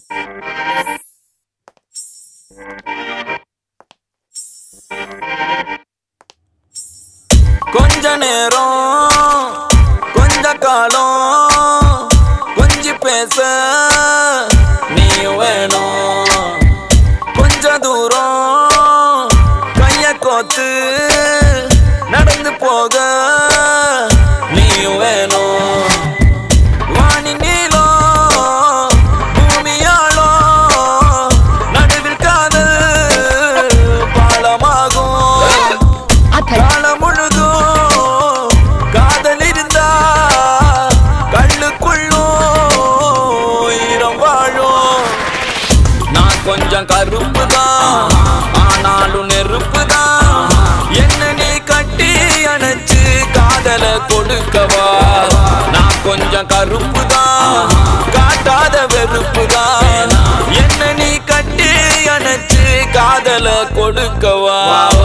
கொஞ்ச நேரம் கொஞ்ச காலம் கொஞ்சி பேச நீ வேணும் கொஞ்ச தூரம் கைய கோத்து நடந்து போக நீ வேணும் வானி நீளம் பூமியாளோ நடுவில் காதல் பாலமாகும் காலம் முழுதும் காதல் இருந்தா கண்ணுக்குள்ளும் ஈரம் வாழும் நான் கொஞ்சம் கருப்பு தான் ஆனாலும் நெருப்பு தான் என்ன நீ கட்டி அணைச்சு காதல கொடுக்கவா நான் கொஞ்சம் கருப்பு தான் காட்டாத வெறுப்பு தான் என்ன நீ கட்டி அணைச்சு காதல கொடுக்கவா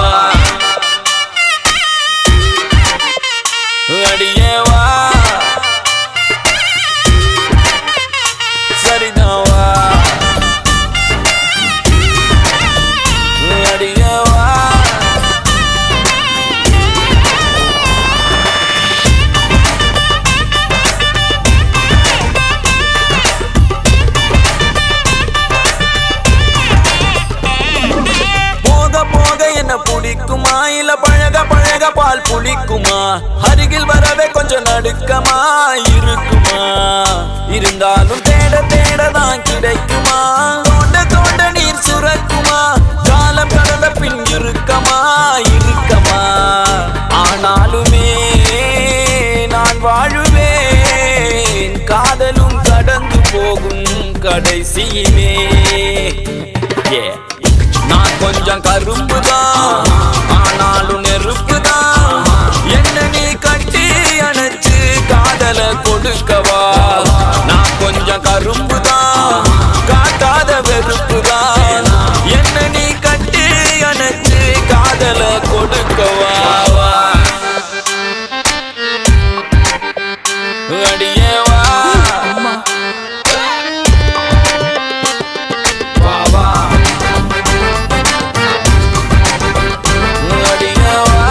அடியே வா சரிதான் வா அடியே வா போக போக என்ன பிடிக்குமா இல்ல பழக பழக பால் புளிக்குமா அருகில் வரவே கொஞ்சம் நடுக்கமா இருக்குமா இருந்தாலும் தேட தேட தான் கிடைக்குமா தோண்ட தோண்ட நீர் சுரக்குமா காலம் கடல பின் இருக்கமா இருக்கமா ஆனாலுமே நான் வாழுவேன் காதலும் கடந்து போகும் கடைசியிலே Yeah. நான் கொஞ்சம் கருப்பு தான் ஆனாலும் நெருப்பு தான் என்ன நீ கட்டி அணைச்சு காதல கொடுக்கவா நான் கொஞ்சம் கருப்பு தான் காட்டாத வெறுப்பு தான் என்ன நீ கட்டி அணைச்சு காதல கொடுக்கவா அடியே வா வா வா அடியே வா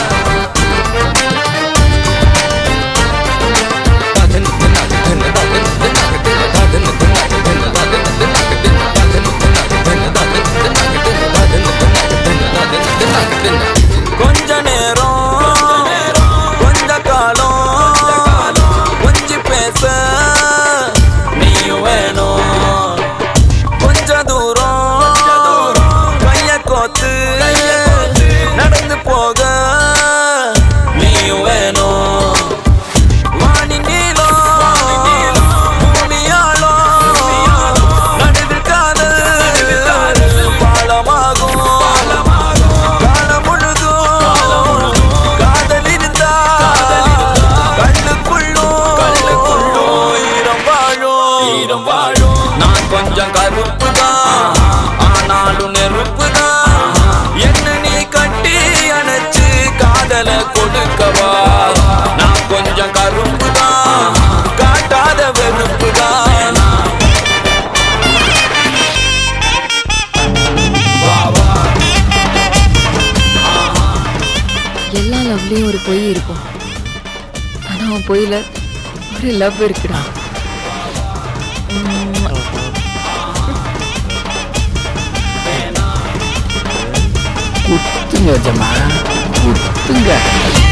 கொஞ்ச நேரம் கொஞ்ச காலம் கொஞ்சி பேச நீ வேணும் கொஞ்ச தூரம் கைய கோத்து நடந்து போக நீ வேணும் வானி நீளம் பூமியாளோ நடுவில் காதல் பாலமாகும் காலம் முழுதும் காதல் இருந்தா கண்ணுக்குள்ளும் ஈரம் வாழும் ஈரம் வாழும் நான் கொஞ்சம் கருப்பு தான் ஆனாலும் நெருப்பு தான் என்ன நீ கட்டி அணைச்சு காதல கொடுக்கவா நான் கொஞ்சம் கருப்பு தான் காட்டாத வெறுப்பு தான் வா வா எல்லா லவ்லயும் ஒரு பொய் இருக்கும் ஆனா அவன் பொய்ல ஒரு லவ் இருக்குடா உம், குத்துங்க ஜமா குத்துங்க